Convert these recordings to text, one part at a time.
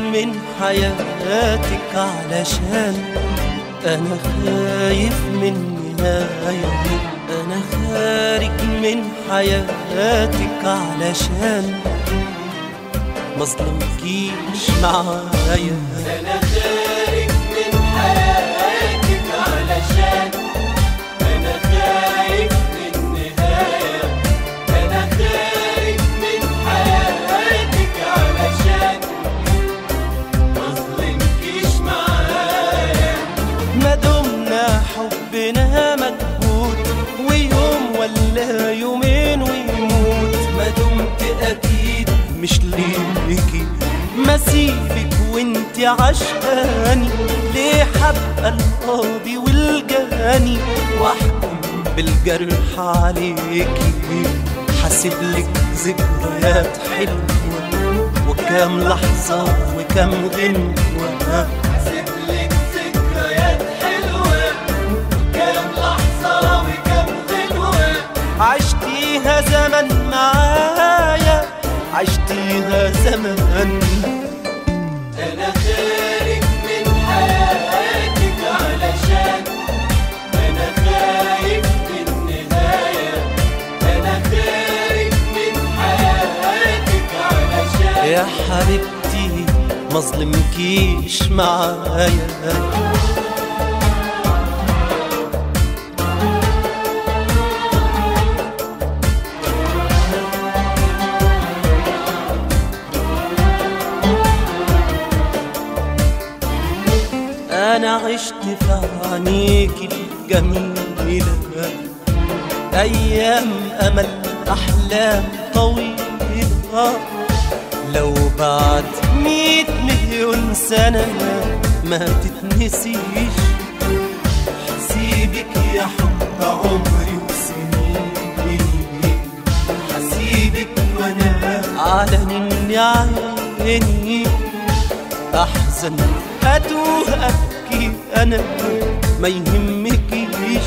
من حياتك علشان أنا خايف من نهاية أنا خارج من حياتك علشان مظلمكيش معايا أنا خارج من حياتك علشان أنا خايف من نهاية أنا خارج من حياتك علشان مظلمكيش معايا ما دمنا حبنا مجهود ويوم ولا يومين ويموت ما دمت اكيد مش ليكي مسيفك وانت عشقاني ليه حبقى القاضي والجاني واحكم بالجرح عليكي حاسب لك ذكريات حلوه وكام لحظه وكام غنوه سيبلك ذكريات حلوة كام لحظة وكام غنوة عشتيها زمن معايا عشتيها زمن أنا خارج من حياتك علشان أنا خايف من نهاية أنا خارج من حياتك علشان يا حبيبتي مظلمكيش معايا أنا عشت في عينيك الجميلة أيام أمل أحلام طويلة لو بعد مية مليون سنة ما تتنسيش حسيبك يا حب عمري وسنيني حسيبك وانا على نني عيني احزن اتوه ابكي انا ما يهمكيش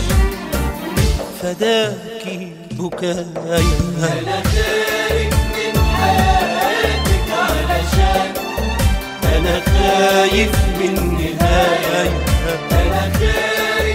فداكي بكايا أنا خارج من حياتك علشان انا خايف من نهايه أنا خارج